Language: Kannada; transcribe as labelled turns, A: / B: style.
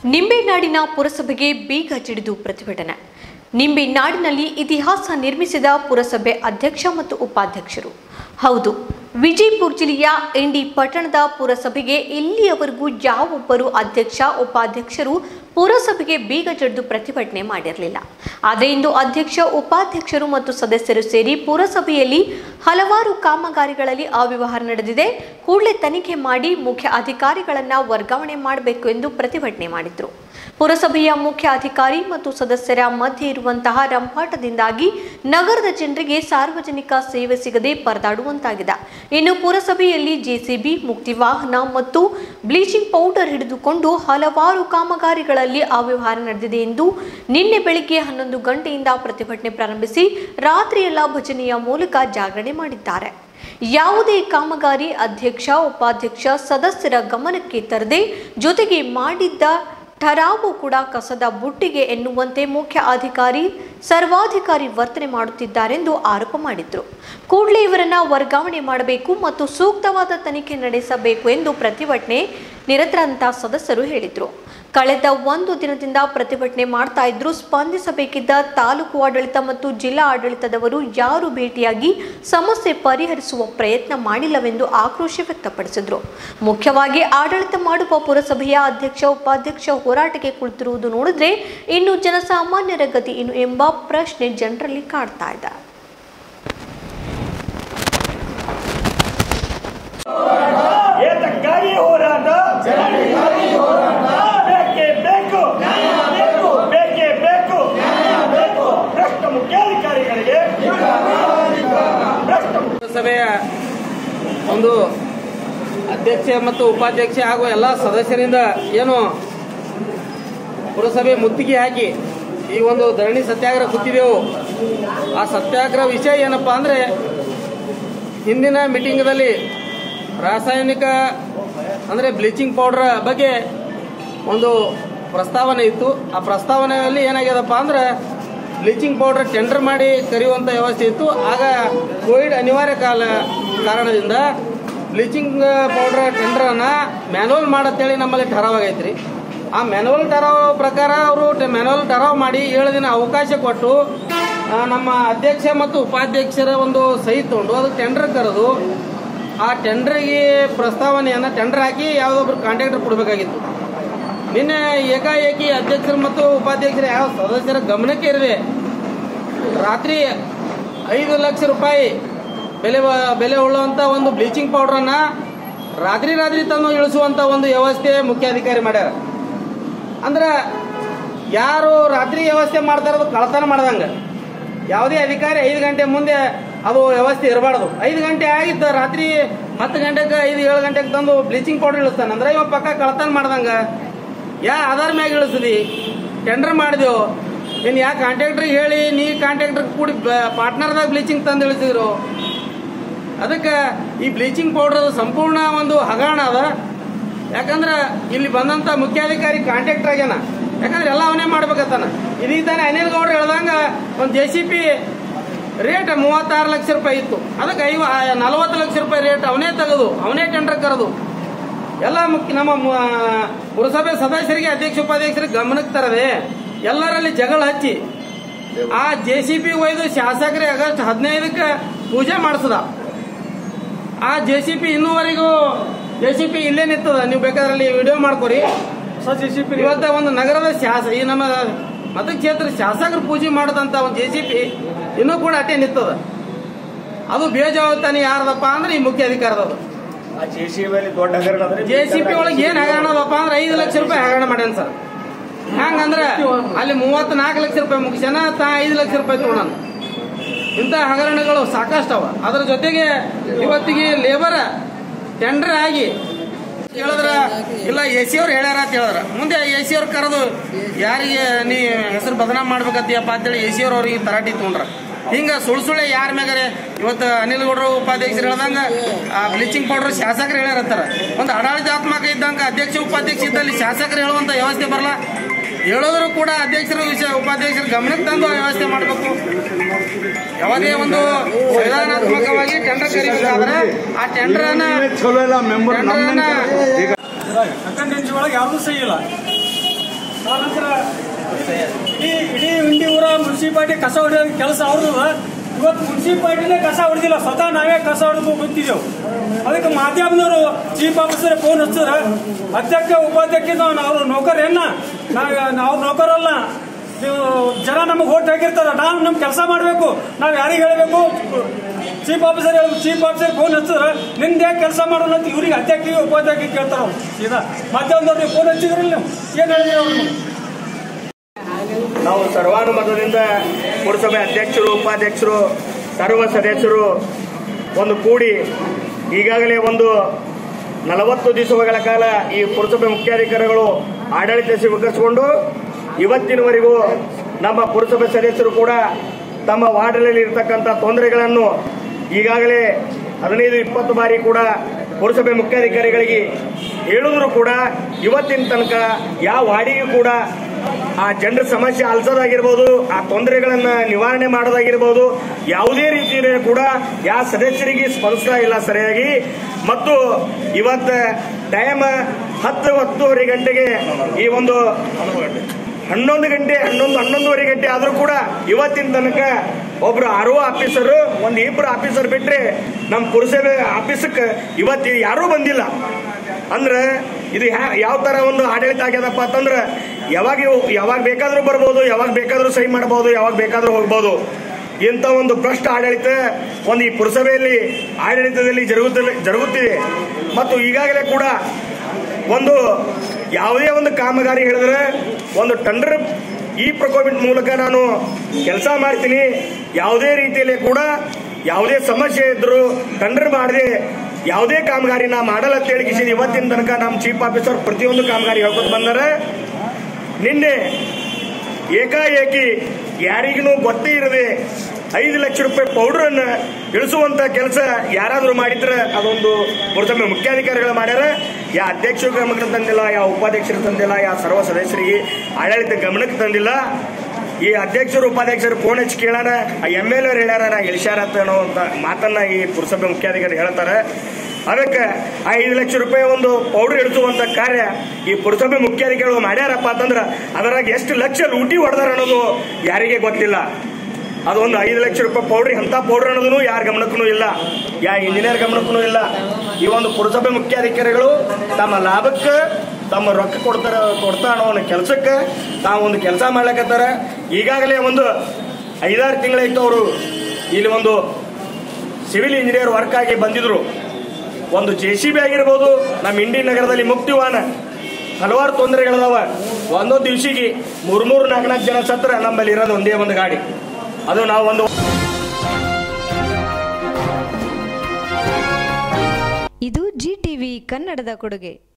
A: ನಿಂಬೆನಾಡಿನ ಪುರಸಭೆಗೆ ಬೀಗ ಜಿಡಿದು ಪ್ರತಿಭಟನೆ ನಿಂಬೆನಾಡಿನಲ್ಲಿ ಇತಿಹಾಸ ನಿರ್ಮಿಸಿದ ಪುರಸಭೆ ಅಧ್ಯಕ್ಷ ಮತ್ತು ಉಪಾಧ್ಯಕ್ಷರು ಹೌದು ವಿಜಯಪುರ ಜಿಲ್ಲೆಯ ಇಂಡಿ ಪಟ್ಟಣದ ಪುರಸಭೆಗೆ ಇಲ್ಲಿಯವರೆಗೂ ಯಾವೊಬ್ಬರು ಅಧ್ಯಕ್ಷ ಉಪಾಧ್ಯಕ್ಷರು ಪುರಸಭೆಗೆ ಬೀಗ ಜಡಿದು ಪ್ರತಿಭಟನೆ ಮಾಡಿರಲಿಲ್ಲ ಆದರೆ ಇಂದು ಅಧ್ಯಕ್ಷ ಉಪಾಧ್ಯಕ್ಷರು ಮತ್ತು ಸದಸ್ಯರು ಸೇರಿ ಪುರಸಭೆಯಲ್ಲಿ ಹಲವಾರು ಕಾಮಗಾರಿಗಳಲ್ಲಿ ಅವ್ಯವಹಾರ ನಡೆದಿದೆ ಕೂಡಲೇ ತನಿಖೆ ಮಾಡಿ ಮುಖ್ಯ ಅಧಿಕಾರಿಗಳನ್ನ ವರ್ಗಾವಣೆ ಮಾಡಬೇಕು ಎಂದು ಪ್ರತಿಭಟನೆ ಮಾಡಿದ್ರು ಪುರಸಭೆಯ ಮುಖ್ಯ ಅಧಿಕಾರಿ ಮತ್ತು ಸದಸ್ಯರ ಮಧ್ಯೆ ಇರುವಂತಹ ರಂಪಾಟದಿಂದಾಗಿ ನಗರದ ಜನರಿಗೆ ಸಾರ್ವಜನಿಕ ಸೇವೆ ಸಿಗದೆ ಪರದಾಡುವಂತಾಗಿದೆ ಇನ್ನು ಪುರಸಭೆಯಲ್ಲಿ ಜೆಸಿಬಿ ಮುಕ್ತಿ ವಾಹನ ಮತ್ತು ಬ್ಲೀಚಿಂಗ್ ಪೌಡರ್ ಹಿಡಿದುಕೊಂಡು ಹಲವಾರು ಕಾಮಗಾರಿಗಳಲ್ಲಿ ಅವ್ಯವಹಾರ ನಡೆದಿದೆ ಎಂದು ನಿನ್ನೆ ಬೆಳಿಗ್ಗೆ ಹನ್ನೊಂದು ಗಂಟೆಯಿಂದ ಪ್ರತಿಭಟನೆ ಪ್ರಾರಂಭಿಸಿ ರಾತ್ರಿಯೆಲ್ಲ ಭಜನೆಯ ಮೂಲಕ ಜಾಗರಣೆ ಮಾಡಿದ್ದಾರೆ ಯಾವುದೇ ಕಾಮಗಾರಿ ಅಧ್ಯಕ್ಷ ಉಪಾಧ್ಯಕ್ಷ ಸದಸ್ಯರ ಗಮನಕ್ಕೆ ತರದೆ ಜೊತೆಗೆ ಮಾಡಿದ್ದ ಠರಾವು ಕೂಡ ಕಸದ ಬುಟ್ಟಿಗೆ ಎನ್ನುವಂತೆ ಮುಖ್ಯ ಅಧಿಕಾರಿ ಸರ್ವಾಧಿಕಾರಿ ವರ್ತನೆ ಮಾಡುತ್ತಿದ್ದಾರೆಂದು ಆರೋಪ ಮಾಡಿದ್ರು ಕೂಡಲೇ ಇವರನ್ನ ವರ್ಗಾವಣೆ ಮಾಡಬೇಕು ಮತ್ತು ಸೂಕ್ತವಾದ ತನಿಖೆ ನಡೆಸಬೇಕು ಎಂದು ಪ್ರತಿಭಟನೆ ನಿರತರಂತ ಸದಸ್ಯರು ಹೇಳಿದ್ರು ಕಳೆದ ಒಂದು ದಿನದಿಂದ ಪ್ರತಿಭಟನೆ ಮಾಡ್ತಾ ಇದ್ರು ಸ್ಪಂದಿಸಬೇಕಿದ್ದ ತಾಲೂಕು ಆಡಳಿತ ಮತ್ತು ಜಿಲ್ಲಾ ಆಡಳಿತದವರು ಯಾರು ಭೇಟಿಯಾಗಿ ಸಮಸ್ಯೆ ಪರಿಹರಿಸುವ ಪ್ರಯತ್ನ ಮಾಡಿಲ್ಲವೆಂದು ಆಕ್ರೋಶ ವ್ಯಕ್ತಪಡಿಸಿದ್ರು ಮುಖ್ಯವಾಗಿ ಆಡಳಿತ ಮಾಡುವ ಪುರಸಭೆಯ ಅಧ್ಯಕ್ಷ ಉಪಾಧ್ಯಕ್ಷ ಹೋರಾಟಕ್ಕೆ ಕುಳಿತಿರುವುದು ನೋಡಿದ್ರೆ ಇನ್ನು ಜನಸಾಮಾನ್ಯರ ಗತಿ ಏನು ಎಂಬ ಪ್ರಶ್ನೆ ಜನರಲ್ಲಿ ಕಾಡ್ತಾ ಇದೆ
B: ಏತಕ್ಕಾಗಿ ಹೋರಾಟ ಬೇಕೇ ಬೇಕು ಬೇಕೇ ಬೇಕು ಭ್ರಷ್ಟ ಮುಖ್ಯಾಧಿಕಾರಿಗಳಿಗೆ ಭ್ರಷ್ಟ ಮುಖ್ಯ-
C: ಸಭೆಯ ಒಂದು ಅಧ್ಯಕ್ಷ ಮತ್ತು ಉಪಾಧ್ಯಕ್ಷ ಹಾಗೂ ಎಲ್ಲ ಸದಸ್ಯರಿಂದ ಏನು ಪುರಸಭೆ ಮುತ್ತಿಗೆ ಹಾಕಿ ಈ ಒಂದು ಧರಣಿ ಸತ್ಯಾಗ್ರಹ ಕೂತಿದೆವು ಆ ಸತ್ಯಾಗ್ರಹ ವಿಷಯ ಏನಪ್ಪಾ ಅಂದ್ರೆ ಹಿಂದಿನ ಮೀಟಿಂಗ್ದಲ್ಲಿ ರಾಸಾಯನಿಕ ಅಂದ್ರೆ ಬ್ಲೀಚಿಂಗ್ ಪೌಡರ್ ಬಗ್ಗೆ ಒಂದು ಪ್ರಸ್ತಾವನೆ ಇತ್ತು ಆ ಪ್ರಸ್ತಾವನೆಯಲ್ಲಿ ಏನಾಗ್ಯದಪ್ಪ ಅಂದ್ರೆ ಬ್ಲೀಚಿಂಗ್ ಪೌಡರ್ ಟೆಂಡರ್ ಮಾಡಿ ಕರೆಯುವಂತ ವ್ಯವಸ್ಥೆ ಇತ್ತು ಆಗ ಕೋವಿಡ್ ಅನಿವಾರ್ಯ ಕಾಲ ಕಾರಣದಿಂದ ಬ್ಲೀಚಿಂಗ್ ಪೌಡರ್ ಟೆಂಡರ್ ಅನ್ನ ಮ್ಯಾನುವಲ್ ಮಾಡತ್ತೇಳಿ ನಮ್ಮಲ್ಲಿ ಠರಾವಾಗೈತ್ರಿ ಆ ಮ್ಯಾನುವಲ್ ಠರಾವ್ ಪ್ರಕಾರ ಅವರು ಮ್ಯಾನುವಲ್ ಠರಾವ್ ಮಾಡಿ ಏಳು ದಿನ ಅವಕಾಶ ಕೊಟ್ಟು ಆ, ನಮ್ಮ ಅಧ್ಯಕ್ಷ ಮತ್ತು ಉಪಾಧ್ಯಕ್ಷರ ಒಂದು ಸಹಿ ತಗೊಂಡು ಅದು ಟೆಂಡರ್ ಕರೆದು ಆ ಟೆಂಡರ್ಗೆ ಪ್ರಸ್ತಾವನೆಯನ್ನ ಟೆಂಡರ್ ಹಾಕಿ ಯಾವುದೊಬ್ರು ಕಾಂಟ್ರಾಕ್ಟರ್ ಕೊಡಬೇಕಾಗಿತ್ತು ನಿನ್ನೆ ಏಕಾಏಕಿ ಅಧ್ಯಕ್ಷರು ಮತ್ತು ಉಪಾಧ್ಯಕ್ಷರು ಯಾವ ಸದಸ್ಯರ ಗಮನಕ್ಕೆ ಇರದೆ ರಾತ್ರಿ ಐದು ಲಕ್ಷ ರೂಪಾಯಿ ಬೆಲೆ ಬೆಲೆ ಉಳ್ಳುವಂತ ಒಂದು ಬ್ಲೀಚಿಂಗ್ ಪೌಡರ್ ಅನ್ನ ರಾತ್ರಿ ರಾತ್ರಿ ತಂದು ಇಳಿಸುವಂತ ಒಂದು ವ್ಯವಸ್ಥೆ ಮುಖ್ಯಾಧಿಕಾರಿ ಮಾಡ್ಯಾರ ಅಂದ್ರ ಯಾರು ರಾತ್ರಿ ವ್ಯವಸ್ಥೆ ಮಾಡ್ತಾರ ಅದು ಕಳತನ ಮಾಡ್ದಂಗ ಯಾವುದೇ ಅಧಿಕಾರಿ ಐದು ಗಂಟೆ ಮುಂದೆ ಅದು ವ್ಯವಸ್ಥೆ ಇರಬಾರ್ದು ಐದು ಗಂಟೆ ಆಗಿತ್ತು ರಾತ್ರಿ ಹತ್ತು ಗಂಟೆಗೆ ಐದು ಏಳು ಗಂಟೆಗೆ ತಂದು ಬ್ಲೀಚಿಂಗ್ ಪೌಡರ್ ಇಳಿಸ್ತಾನ ಅಂದ್ರೆ ಇವ ಪಕ್ಕ ಕಳತನ ಮಾಡ್ದಂಗ ಯಾ ಆಧಾರ ಮ್ಯಾಗ ಇಳಿಸಿದಿ ಟೆಂಡರ್ ಮಾಡಿದೆವು ಇನ್ ಯಾ ಕಾಂಟ್ರಾಕ್ಟರ್ ಹೇಳಿ ನೀ ಕಾಂಟ್ರಾಕ್ಟರ್ ಕೂಡಿ ಪಾರ್ಟ್ನರ್ದಾಗ ಬ್ಲೀಚಿಂಗ್ ತಂದು ಇಳಿಸಿದ್ರು ಅದಕ್ಕೆ ಈ ಬ್ಲೀಚಿಂಗ್ ಪೌಡರ್ ಸಂಪೂರ್ಣ ಒಂದು ಹಗರಣ ಅದ ಯಾಕಂದ್ರ ಇಲ್ಲಿ ಬಂದಂತ ಮುಖ್ಯಾಧಿಕಾರಿ ಕಾಂಟ್ಯಾಕ್ಟ್ ಆಗ್ಯಾನ ಯಾಕಂದ್ರೆ ಎಲ್ಲ ಅವನೇ ಮಾಡ್ಬೇಕತ್ತಾನ ಇದೀಗ ತಾನೇ ಅನಿಲ್ ಗೌಡ್ರು ಹೇಳ್ದಂಗ ಒಂದು ಜೆ ಸಿ ಪಿ ರೇಟ್ ಮೂವತ್ತಾರು ಲಕ್ಷ ರೂಪಾಯಿ ಇತ್ತು ಅದಕ್ಕೆ ಐವ ನಲವತ್ತು ಲಕ್ಷ ರೂಪಾಯಿ ರೇಟ್ ಅವನೇ ತೆಗೆದು ಅವನೇ ಟೆಂಡರ್ ಕರೆದು ಎಲ್ಲ ಮುಖ್ಯ ನಮ್ಮ ಮ- ಪುರಸಭೆ ಸದಸ್ಯರಿಗೆ ಅಧ್ಯಕ್ಷ ಉಪಾಧ್ಯಕ್ಷರಿಗೆ ಗಮನಕ್ಕೆ ತರದೆ ಎಲ್ಲರಲ್ಲಿ ಜಗಳ ಹಚ್ಚಿ ಆ ಜೆ ಸಿ ಪಿ ಒಯ್ದು ಶಾಸಕರಿಗೆ ಆಗಸ್ಟ್ ಹದಿನೈದಕ್ಕೆ ಪೂಜೆ ಮಾಡಿಸದ ಆ ಜೆ ಸಿ ಪಿ ಇನ್ನೂವರೆಗೂ ಜೆ ಸಿ ಪಿ ಇಲ್ಲೇ ನಿಂತದ ನೀವು ಬೇಕಾದ್ರೆ ಅಲ್ಲಿ ವಿಡಿಯೋ ಮಾಡ್ಕೊರಿ ಇವತ್ತ ಒಂದು ನಗರದ ಶಾಸ ಈ ನಮ್ಮ ಮತಕ್ಷೇತ್ರ ಶಾಸಕರು ಪೂಜೆ ಮಾಡದಂತ ಒಂದು ಜೆ ಸಿ ಪಿ ಇನ್ನೂ ಕೂಡ ಅಟ್ಟೆ ನಿಂತದ ಅದು ಬೇಜವಾಬ್ದಾರಿ ಯಾರದಪ್ಪ ಅಂದ್ರೆ ಈ ಮುಖ್ಯ ಅಧಿಕಾರದದು
B: ಆ ಜೆಸಿಬಿ ದೊಡ್ಡ ಹಗರಣ ಅಂದ್ರೆ
C: ಜೆ ಸಿ ಪಿ ಒಳಗೆ ಏನ್ ಹಗರಣ ಅದಪ್ಪ ಅಂದ್ರೆ ಐದು ಲಕ್ಷ ರೂಪಾಯಿ ಹಗರಣ ಮಾಡ್ಯಾನ ಸರ್ ಹಂಗಂದ್ರ ಅಲ್ಲಿ ಮೂವತ್ತ್ ನಾಲ್ಕು ಲಕ್ಷ ರೂಪಾಯಿ ಮುಗಿಸ್ಯಾನ ತಾ ಐದು ಲಕ್ಷ ರೂಪಾಯಿ ತಗೊಂಡಾನ ಇಂಥ ಹಗರಣಗಳು ಸಾಕಷ್ಟು ಅವ ಅದ್ರ ಜೊತೆಗೆ ಇವತ್ತಿಗೆ ಲೇಬರ್ ಟೆಂಡರ್ ಆಗಿ ಹೇಳಿದ್ರ ಇಲ್ಲ ಎ ಸಿ ಅವ್ರು ಹೇಳ್ಯಾರ ಅಂತ ಹೇಳಿದ್ರ ಮುಂದೆ ಎ ಸಿ ಅವ್ರು ಕರೆದು ಯಾರಿಗೆ ನೀ ಹೆಸರು ಬದನಾಮ್ ಮಾಡ್ಬೇಕಂತೀಯಪ್ಪ ಅಂತೇಳಿ ಎ ಸಿ ಅವ್ರು ಅವ್ರಿಗೆ ತರಾಟಿ ತಗೊಂಡ್ರ ಹಿಂಗ ಸುಳ್ ಸುಳ್ಳೆ ಯಾರ ಮ್ಯಾಗಾರೆ ಇವತ್ತು ಅನಿಲ್ ಗೌಡ್ರು ಉಪಾಧ್ಯಕ್ಷರು ಹೇಳ್ದಂಗ ಆ ಬ್ಲೀಚಿಂಗ್ ಪೌಡರ್ ಶಾಸಕರು ಹೇಳ್ಯಾರತ್ತಾರ ಒಂದು ಆಡಳಿತಾತ್ಮಕ ಇದ್ದಂಗ ಅಧ್ಯಕ್ಷ ಉಪಾಧ್ಯಕ್ಷ ಇದ್ದಲ್ಲಿ ಶಾಸಕರು ಹೇಳುವಂತ ವ್ಯವಸ್ಥೆ ಬರಲ್ಲ ಹೇಳೋದ್ರು ಕೂಡ ಅಧ್ಯಕ್ಷರು ವಿಷಯ ಉಪಾಧ್ಯಕ್ಷರ ಗಮನಕ್ಕೆ ತಂದು ಆ ವ್ಯವಸ್ಥೆ ಮಾಡಬೇಕು ಯಾವುದೇ ಒಂದು ಸಂವಿಧಾನಾತ್ಮಕವಾಗಿ ಟೆಂಡರ್ ಕರಿಬೇಕಾದ್ರೆ ಆ ಟೆಂಡರ್ ಅನ್ನ
D: ಚಲೋ ಇಲ್ಲ ಮೆಂಬರ್ ನಮ್ಮ
C: ಟೆಂಡರ್ ಅನ್ನ
D: ಈಗ
B: ಅಟೆಂಡೆನ್ಸ್ ಒಳಗೆ ಯಾರ್ದು ಸಹಿ ಇಲ್ಲ
D: ಆನಂತರ ಇಡೀ ಇಡೀ ಇಂಡಿ ಊರ ಮುನ್ಸಿಪಾಲ್ಟಿ ಕಸ ಹೊಡೆಯೋ ಕೆಲಸ ಅವ್ರದ್ದು ಇವತ್ತು ಮುನ್ಸಿಪಾಲ್ಟಿನೇ ಕಸ ಹೊಡೆದಿಲ್ಲ ಸ್ವತಃ ನಾವೇ ಕಸ ಹೊಡೆದು ಬಂದಿದ್ದೆವು ಅದಕ್ಕೆ ಮಾಧ್ಯಮದವರು ಚೀಫ್ ಆಫೀಸರ್ ಫೋನ್ ಹಚ್ಚಿದ್ರೆ ಅಧ್ಯಕ್ಷ ಉಪಾಧ್ಯಕ್ಷ ನಾವು ನೌಕರೇನ ನಾವು ನಾವು ನೌಕರಲ್ಲ ನೀವು ಜನ ನಮಗೆ ಓಟ್ ಹಾಕಿರ್ತಾರ ನಾವು ನಮ್ಮ ಕೆಲಸ ಮಾಡಬೇಕು ನಾವು ಯಾರಿಗೆ ಹೇಳಬೇಕು chief officer chief officer phone ಹಚ್ಚಿದ್ರೆ ನಿಂದೆ ಕೆಲಸ ಮಾಡೋಣ ಅಂತ ಇವ್ರಿಗೆ ಅಧ್ಯಕ್ಷ ಉಪಾಧ್ಯಕ್ಷ ಕೇಳ್ತಾರ ಅವ್ರು ಸೀದಾ ಮಾಧ್ಯಮದವ್ರಿಗೆ ಫೋನ್ ಹಚ್ಚಿದ್ರಲ್ಲ ನೀವು ಏನು ಹೇಳಿದ್ರಿ ಅವ್ರು
B: ನಾವು ಸರ್ವಾನುಮತದಿಂದ ಪುರಸಭೆ ಅಧ್ಯಕ್ಷರು ಉಪಾಧ್ಯಕ್ಷರು ಸರ್ವ ಸದಸ್ಯರು ಒಂದು ಕೂಡಿ ಈಗಾಗಲೇ ಒಂದು ನಲವತ್ತು ದಿವಸಗಳ ಕಾಲ ಈ ಪುರಸಭೆ ಮುಖ್ಯಾಧಿಕಾರಿಗಳು ಆಡಳಿತ ಸ್ವೀಕರಿಸಿಕೊಂಡು ಇವತ್ತಿನವರೆಗೂ ನಮ್ಮ ಪುರಸಭೆ ಸದಸ್ಯರು ಕೂಡ ತಮ್ಮ ವಾರ್ಡ್ನಲ್ಲಿ ಇರತಕ್ಕಂಥ ತೊಂದರೆಗಳನ್ನು ಈಗಾಗಲೇ ಹದಿನೈದು ಇಪ್ಪತ್ತು ಬಾರಿ ಕೂಡ ಪುರಸಭೆ ಮುಖ್ಯಾಧಿಕಾರಿಗಳಿಗೆ ಹೇಳಿದ್ರು ಕೂಡ ಇವತ್ತಿನ ತನಕ ಯಾವ ವಾರ್ಡಿಗೂ ಕೂಡ ಆ ಜನರ ಸಮಸ್ಯೆ ಆಲಿಸೋದಾಗಿರ್ಬೋದು ಆ ತೊಂದರೆಗಳನ್ನ ನಿವಾರಣೆ ಮಾಡೋದಾಗಿರ್ಬೋದು ಯಾವುದೇ ರೀತಿಯಲ್ಲಿ ಕೂಡ ಯಾವ ಸದಸ್ಯರಿಗೆ ಸ್ಪಂದಿಸ್ತಾ ಇಲ್ಲ ಸರಿಯಾಗಿ ಮತ್ತು ಇವತ್ತು ಟೈಮ್ ಹತ್ತು ಹತ್ತುವರೆ ಗಂಟೆಗೆ ಈ ಒಂದು ಹನ್ನೊಂದು ಗಂಟೆ ಹನ್ನೊಂದು ಹನ್ನೊಂದುವರೆ ಗಂಟೆ ಆದರೂ ಕೂಡ ಇವತ್ತಿನ ತನಕ ಒಬ್ರು ಆರೋ ಆಫೀಸರು ಒಂದು ಇಬ್ಬರು ಆಫೀಸರ್ ಬಿಟ್ರೆ ನಮ್ಮ ಪುರಸಭೆ ಆಫೀಸಕ್ಕೆ ಇವತ್ತು ಯಾರೂ ಬಂದಿಲ್ಲ ಅಂದ್ರೆ ಇದು ಹ್ಯಾ- ಯಾವ ತರ ಒಂದು ಆಡಳಿತ ಆಗ್ಯದಪ್ಪ ಅಂತಂದ್ರೆ ಯಾವಾಗ ಇವ್- ಯಾವಾಗ ಬೇಕಾದ್ರೂ ಬರ್ಬೋದು ಯಾವಾಗ ಬೇಕಾದ್ರೂ ಸಹಿ ಮಾಡಬಹುದು ಯಾವಾಗ ಬೇಕಾದ್ರೂ ಹೋಗ್ಬೋದು ಇಂಥ ಒಂದು ಭ್ರಷ್ಟ ಆಡಳಿತ ಒಂದು ಈ ಪುರಸಭೆಯಲ್ಲಿ ಆಡಳಿತದಲ್ಲಿ ಜರುಗುತ್ತಿಲ್ಲ ಜರುಗುತ್ತಿದೆ ಮತ್ತು ಈಗಾಗಲೇ ಕೂಡ ಒಂದು ಯಾವುದೇ ಒಂದು ಕಾಮಗಾರಿ ಹೇಳಿದ್ರೆ ಒಂದು ಟಂಡರ್ ಈ ಪ್ರೊಕ್ಯೂರ್ಮೆಂಟ್ ಮೂಲಕ ನಾನು ಕೆಲಸ ಮಾಡ್ತೀನಿ ಯಾವುದೇ ರೀತಿಯಲ್ಲಿ ಕೂಡ ಯಾವುದೇ ಸಮಸ್ಯೆ ಇದ್ರು ಟಂಡರ್ ಮಾಡದೆ ಯಾವುದೇ ಕಾಮಗಾರಿ ನಾ ಮಾಡಲ್ಲ ಅಂತ ಹೇಳಿ ಕಿಸಿದ ಇವತ್ತಿನ ತನಕ ನಮ್ಮ ಚೀಫ್ ಆಫೀಸರ್ ಪ್ರತಿಯೊಂದು ಕಾಮಗಾರಿ ಹೇಳ್ಕೊತ ಬಂದರೆ ನಿನ್ನೆ ಏಕಾಏಕಿ ಯಾರಿಗೂ ಗೊತ್ತೇ ಇರದೆ ಐದು ಲಕ್ಷ ರೂಪಾಯಿ ಪೌಡರ್ ಅನ್ನ ಇಳಿಸುವಂತ ಕೆಲಸ ಯಾರಾದ್ರೂ ಮಾಡಿದ್ರೆ ಅದೊಂದು ಪುರಸಭೆ ಮುಖ್ಯಾಧಿಕಾರಿಗಳು ಮಾಡ್ಯಾರ ಯಾ ಅಧ್ಯಕ್ಷರು ಗಮನಕ್ಕೆ ತಂದಿಲ್ಲ ಯಾವ ಉಪಾಧ್ಯಕ್ಷರು ತಂದಿಲ್ಲ ಯಾವ ಸರ್ವ ಸದಸ್ಯರಿಗೆ ಆಡಳಿತ ಗಮನಕ್ಕೆ ತಂದಿಲ್ಲ ಈ ಅಧ್ಯಕ್ಷರು ಉಪಾಧ್ಯಕ್ಷರು ಫೋನ್ ಹಚ್ಚಿ ಕೇಳಾರ ಎಂ ಎಲ್ ಎರ್ ಹೇಳ್ಯಾರ ನಾ ಇಳಿಸ್ಯಾರತ್ತ ಅನ್ನೋ ಅಂತ ಮಾತನ್ನ ಈ ಪುರಸಭೆ ಮುಖ್ಯಾಧಿಕಾರಿ ಹೇಳ್ತಾರೆ ಅದಕ್ಕೆ ಆ ಐದು ಲಕ್ಷ ರೂಪಾಯಿ ಒಂದು ಪೌಡರ್ ಇಳಿಸುವಂತ ಕಾರ್ಯ ಈ ಪುರಸಭೆ ಮುಖ್ಯಾಧಿಕಾರಿಗಳು ಮಾಡ್ಯಾರಪ್ಪ ಅಂತಂದ್ರ ಅದರಾಗ ಎಷ್ಟು ಲಕ್ಷ ಲೂಟಿ ಹೊಡೆದಾರ ಅನ್ನೋದು ಯಾರಿಗೆ ಗೊತ್ತಿಲ್ಲ ಅದೊಂದು ಐದು ಲಕ್ಷ ರೂಪಾಯಿ ಪೌಡ್ರಿ ಅಂತ ಪೌಡರ್ ಅನ್ನೋದು ಯಾರ ಗಮನಕ್ಕೂ ಇಲ್ಲ ಯಾ ಇಂಜಿನಿಯರ್ ಗಮನಕ್ಕೂ ಇಲ್ಲ ಈ ಒಂದು ಪುರಸಭೆ ಮುಖ್ಯಾಧಿಕಾರಿಗಳು ತಮ್ಮ ಲಾಭಕ್ಕೆ ತಮ್ಮ ರೊಕ್ಕ ಕೊಡ್ತಾರ ಕೊಡ್ತಾ ಅನ್ನೋ ಒಂದು ಕೆಲಸಕ್ಕೆ ತಾವು ಒಂದು ಕೆಲಸ ಮಾಡ್ಲಕತ್ತಾರ ಈಗಾಗಲೇ ಒಂದು ಐದಾರು ತಿಂಗಳಾಯ್ತು ಅವರು ಇಲ್ಲಿ ಒಂದು ಸಿವಿಲ್ ಇಂಜಿನಿಯರ್ ವರ್ಕ್ ಆಗಿ ಬಂದಿದ್ರು ಒಂದು ಜೆ ಸಿ ಬಿ ಆಗಿರ್ಬೋದು ನಮ್ಮ ಇಂಡಿ ನಗರದಲ್ಲಿ ಮುಕ್ತಿವಾನ ಹಲವಾರು ತೊಂದರೆಗಳದಾವ ಒಂದೊಂದು ದಿವಸಿಗೆ ಮೂರ್ ಮೂರು ನಾಲ್ಕು ನಾಲ್ಕು ಜನ ಸತ್ರ ನಮ್ಮಲ್ಲಿ ಇರೋದು ಒಂದೇ ಒಂದು ಗಾಡಿ ಅದು ನಾವು ಒಂದು
E: ಇದು ಜಿ ಟಿವಿ ಕನ್ನಡದ ಕೊಡುಗೆ